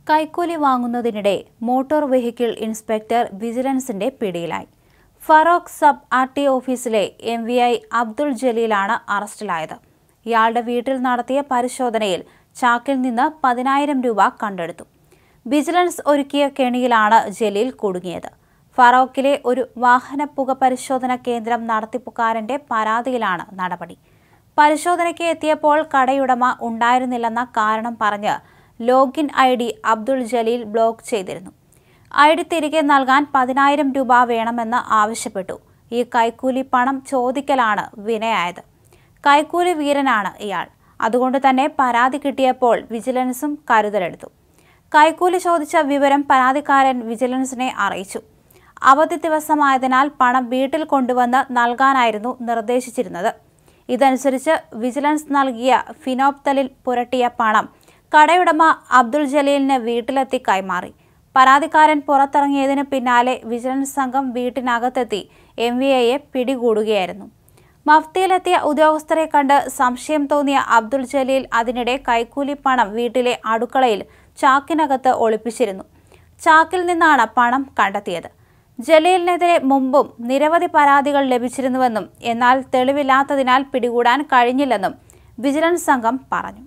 കൈക്കൂലി വാങ്ങുന്നതിനിടെ motor vehicle inspector വിജിലൻസിന്റെ പിടിയിലായി ഫറോക്ക് സബ് ആർ ടി ഓഫീസിലെ എം വി ഐ അബ്ദുൾ ജലീലാണ് അറസ്റ്റിലായത് ഇയാളുടെ വീട്ടിൽ നടത്തിയ പരിശോധനയിൽ ചാക്കിൽ നിന്ന് പതിനായിരം രൂപ കണ്ടെടുത്തു വിജിലൻസ് ഒരുക്കിയ കെണിയിലാണ് ജലീൽ കുടുങ്ങിയത് ഫറോക്കിലെ ഒരു വാഹന പുക പരിശോധന കേന്ദ്രം നടത്തിപ്പുകാരന്റെ പരാതിയിലാണ് നടപടി പരിശോധനയ്ക്ക് എത്തിയപ്പോൾ കടയുടമ ഉണ്ടായിരുന്നില്ലെന്ന കാരണം പറഞ്ഞ് login I D Abdul Jaleel block ചെയ്തിരുന്നു ഐ ഡി തിരികെ നൽകാൻ പതിനായിരം രൂപ വേണമെന്ന് ആവശ്യപ്പെട്ടു ഈ കൈക്കൂലി പണം ചോദിക്കലാണ് വിനയായത് കൈക്കൂലി വീരനാണ് ഇയാൾ അതുകൊണ്ട് തന്നെ പരാതി കിട്ടിയപ്പോൾ വിജിലൻസും കരുതലെടുത്തു കൈക്കൂലി ചോദിച്ച വിവരം പരാതിക്കാരൻ വിജിലൻസിനെ അറിയിച്ചു അവധി ദിവസമായതിനാൽ പണം വീട്ടിൽ കൊണ്ടുവന്ന് നൽകാനായിരുന്നു നിർദ്ദേശിച്ചിരുന്നത് ഇതനുസരിച്ച് വിജിലൻസ് നൽകിയ ഫിനോപ്തലിൽ പുരട്ടിയ പണം കടയുടമ അബ്ദുൾ ജലീലിന് വീട്ടിലെത്തി കൈമാറി പരാതിക്കാരൻ പുറത്തിറങ്ങിയതിന് പിന്നാലെ വിജിലൻസ് സംഘം വീട്ടിനകത്തെത്തി എം വി എയെ പിടികൂടുകയായിരുന്നു മഫ്തിയിലെത്തിയ ഉദ്യോഗസ്ഥരെ കണ്ട് സംശയം തോന്നിയ അബ്ദുൾ ജലീൽ അതിനിടെ കൈക്കൂലി പണം വീട്ടിലെ അടുക്കളയിൽ ചാക്കിനകത്ത് ഒളിപ്പിച്ചിരുന്നു ചാക്കിൽ നിന്നാണ് പണം കണ്ടെത്തിയത് ജലീലിനെതിരെ മുമ്പും നിരവധി പരാതികൾ ലഭിച്ചിരുന്നുവെന്നും എന്നാൽ തെളിവില്ലാത്തതിനാൽ പിടികൂടാൻ കഴിഞ്ഞില്ലെന്നും വിജിലൻസ് സംഘം പറഞ്ഞു